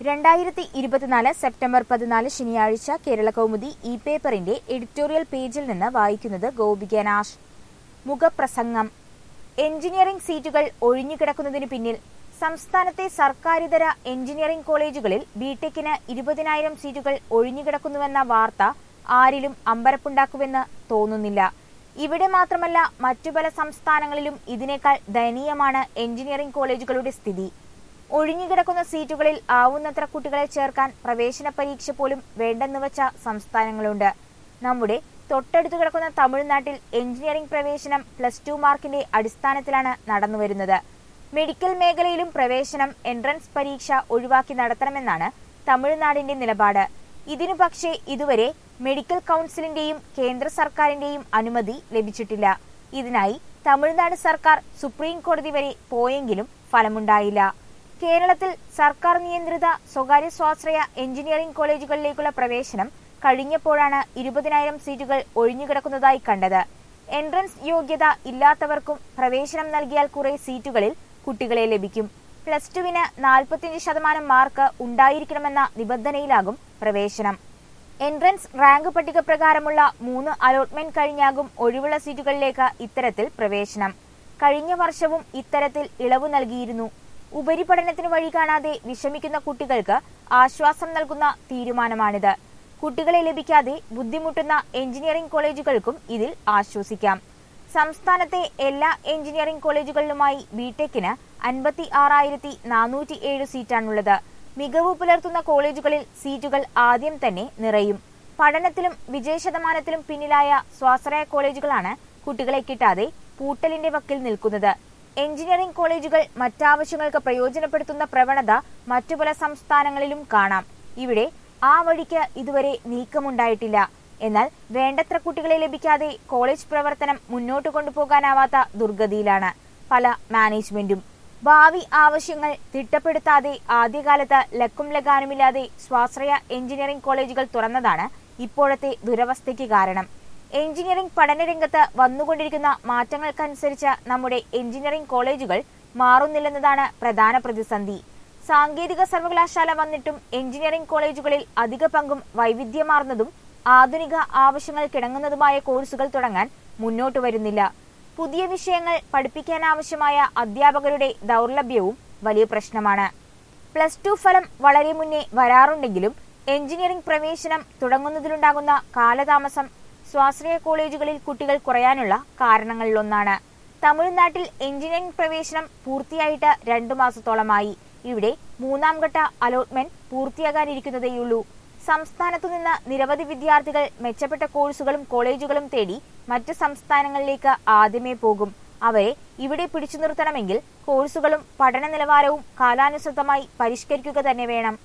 രണ്ടായിരത്തി ഇരുപത്തിനാല് സെപ്റ്റംബർ പതിനാല് ശനിയാഴ്ച കേരള കൗമുദി ഇ പേപ്പറിന്റെ എഡിറ്റോറിയൽ പേജിൽ നിന്ന് വായിക്കുന്നത് ഗോപിക നാഷ് മുഖപ്രസംഗം എഞ്ചിനീയറിംഗ് സീറ്റുകൾ ഒഴിഞ്ഞുകിടക്കുന്നതിന് പിന്നിൽ സംസ്ഥാനത്തെ സർക്കാരിതര എഞ്ചിനീയറിംഗ് കോളേജുകളിൽ ബിടെക്കിന് ഇരുപതിനായിരം സീറ്റുകൾ ഒഴിഞ്ഞുകിടക്കുന്നുവെന്ന വാർത്ത ആരിലും അമ്പരപ്പുണ്ടാക്കുമെന്ന് തോന്നുന്നില്ല ഇവിടെ മാത്രമല്ല മറ്റു പല സംസ്ഥാനങ്ങളിലും ഇതിനേക്കാൾ ദയനീയമാണ് എഞ്ചിനീയറിംഗ് കോളേജുകളുടെ സ്ഥിതി ഒഴിഞ്ഞുകിടക്കുന്ന സീറ്റുകളിൽ ആവുന്നത്ര കുട്ടികളെ ചേർക്കാൻ പ്രവേശന പരീക്ഷ പോലും വേണ്ടെന്ന് വച്ച സംസ്ഥാനങ്ങളുണ്ട് നമ്മുടെ തൊട്ടടുത്ത് കിടക്കുന്ന തമിഴ്നാട്ടിൽ എഞ്ചിനീയറിംഗ് പ്രവേശനം പ്ലസ് ടു മാർക്കിന്റെ അടിസ്ഥാനത്തിലാണ് നടന്നുവരുന്നത് മെഡിക്കൽ മേഖലയിലും പ്രവേശനം എൻട്രൻസ് പരീക്ഷ ഒഴിവാക്കി നടത്തണമെന്നാണ് തമിഴ്നാടിന്റെ നിലപാട് ഇതിനു പക്ഷേ ഇതുവരെ മെഡിക്കൽ കൗൺസിലിന്റെയും കേന്ദ്ര സർക്കാരിന്റെയും അനുമതി ലഭിച്ചിട്ടില്ല ഇതിനായി തമിഴ്നാട് സർക്കാർ സുപ്രീം കോടതി വരെ പോയെങ്കിലും ഫലമുണ്ടായില്ല കേരളത്തിൽ സർക്കാർ നിയന്ത്രിത സ്വകാര്യ സ്വാശ്രയ എഞ്ചിനീയറിംഗ് കോളേജുകളിലേക്കുള്ള പ്രവേശനം കഴിഞ്ഞപ്പോഴാണ് ഇരുപതിനായിരം സീറ്റുകൾ ഒഴിഞ്ഞുകിടക്കുന്നതായി കണ്ടത് എൻട്രൻസ് യോഗ്യത ഇല്ലാത്തവർക്കും പ്രവേശനം നൽകിയാൽ കുറെ സീറ്റുകളിൽ കുട്ടികളെ ലഭിക്കും പ്ലസ് ടുവിന് നാൽപ്പത്തിയഞ്ച് ശതമാനം മാർക്ക് ഉണ്ടായിരിക്കണമെന്ന നിബന്ധനയിലാകും പ്രവേശനം എൻട്രൻസ് റാങ്ക് പട്ടിക പ്രകാരമുള്ള മൂന്ന് അലോട്ട്മെന്റ് കഴിഞ്ഞാകും ഒഴിവുള്ള സീറ്റുകളിലേക്ക് ഇത്തരത്തിൽ പ്രവേശനം കഴിഞ്ഞ വർഷവും ഇത്തരത്തിൽ ഇളവ് നൽകിയിരുന്നു ഉപരിപഠനത്തിന് വഴി കാണാതെ വിഷമിക്കുന്ന കുട്ടികൾക്ക് ആശ്വാസം നൽകുന്ന തീരുമാനമാണിത് കുട്ടികളെ ലഭിക്കാതെ ബുദ്ധിമുട്ടുന്ന എഞ്ചിനീയറിംഗ് കോളേജുകൾക്കും ഇതിൽ ആശ്വസിക്കാം സംസ്ഥാനത്തെ എല്ലാ എഞ്ചിനീയറിംഗ് കോളേജുകളിലുമായി ബിടെക്കിന് അൻപത്തി ആറായിരത്തി നാനൂറ്റി ഏഴ് സീറ്റാണുള്ളത് മികവ് പുലർത്തുന്ന കോളേജുകളിൽ സീറ്റുകൾ ആദ്യം തന്നെ നിറയും പഠനത്തിലും വിജയശതമാനത്തിലും പിന്നിലായ സ്വാശ്രയ കോളേജുകളാണ് കുട്ടികളെ കിട്ടാതെ പൂട്ടലിന്റെ വക്കിൽ നിൽക്കുന്നത് എഞ്ചിനീയറിംഗ് കോളേജുകൾ മറ്റാവശ്യങ്ങൾക്ക് പ്രയോജനപ്പെടുത്തുന്ന പ്രവണത മറ്റു പല സംസ്ഥാനങ്ങളിലും കാണാം ഇവിടെ ആ വഴിക്ക് ഇതുവരെ നീക്കമുണ്ടായിട്ടില്ല എന്നാൽ വേണ്ടത്ര കുട്ടികളെ ലഭിക്കാതെ കോളേജ് പ്രവർത്തനം മുന്നോട്ട് കൊണ്ടുപോകാനാവാത്ത ദുർഗതിയിലാണ് പല മാനേജ്മെന്റും ഭാവി ആവശ്യങ്ങൾ തിട്ടപ്പെടുത്താതെ ആദ്യകാലത്ത് ലക്കും ലഗാനുമില്ലാതെ സ്വാശ്രയ എഞ്ചിനീയറിംഗ് കോളേജുകൾ തുറന്നതാണ് ഇപ്പോഴത്തെ ദുരവസ്ഥയ്ക്ക് കാരണം എഞ്ചിനീയറിംഗ് പഠനരംഗത്ത് വന്നുകൊണ്ടിരിക്കുന്ന മാറ്റങ്ങൾക്കനുസരിച്ച് നമ്മുടെ എഞ്ചിനീയറിംഗ് കോളേജുകൾ മാറുന്നില്ലെന്നതാണ് പ്രധാന പ്രതിസന്ധി സാങ്കേതിക സർവകലാശാല വന്നിട്ടും എഞ്ചിനീയറിംഗ് കോളേജുകളിൽ അധിക പങ്കും വൈവിധ്യമാർന്നതും ആധുനിക ആവശ്യങ്ങൾക്കിണങ്ങുന്നതുമായ കോഴ്സുകൾ തുടങ്ങാൻ മുന്നോട്ട് വരുന്നില്ല പുതിയ വിഷയങ്ങൾ പഠിപ്പിക്കാനാവശ്യമായ അധ്യാപകരുടെ ദൗർലഭ്യവും വലിയ പ്രശ്നമാണ് പ്ലസ് ടു ഫലം വളരെ മുന്നേ വരാറുണ്ടെങ്കിലും എഞ്ചിനീയറിംഗ് പ്രവേശനം തുടങ്ങുന്നതിലുണ്ടാകുന്ന കാലതാമസം സ്വാശ്രയ കോളേജുകളിൽ കുട്ടികൾ കുറയാനുള്ള കാരണങ്ങളിലൊന്നാണ് തമിഴ്നാട്ടിൽ എഞ്ചിനീയറിംഗ് പ്രവേശനം പൂർത്തിയായിട്ട് രണ്ടു മാസത്തോളമായി ഇവിടെ മൂന്നാം ഘട്ട അലോട്ട്മെന്റ് പൂർത്തിയാകാനിരിക്കുന്നതേയുള്ളൂ സംസ്ഥാനത്തു നിന്ന് നിരവധി വിദ്യാർത്ഥികൾ മെച്ചപ്പെട്ട കോഴ്സുകളും കോളേജുകളും തേടി മറ്റ് സംസ്ഥാനങ്ങളിലേക്ക് ആദ്യമേ പോകും അവരെ ഇവിടെ പിടിച്ചു നിർത്തണമെങ്കിൽ കോഴ്സുകളും പഠന നിലവാരവും കാലാനുസൃതമായി പരിഷ്കരിക്കുക തന്നെ വേണം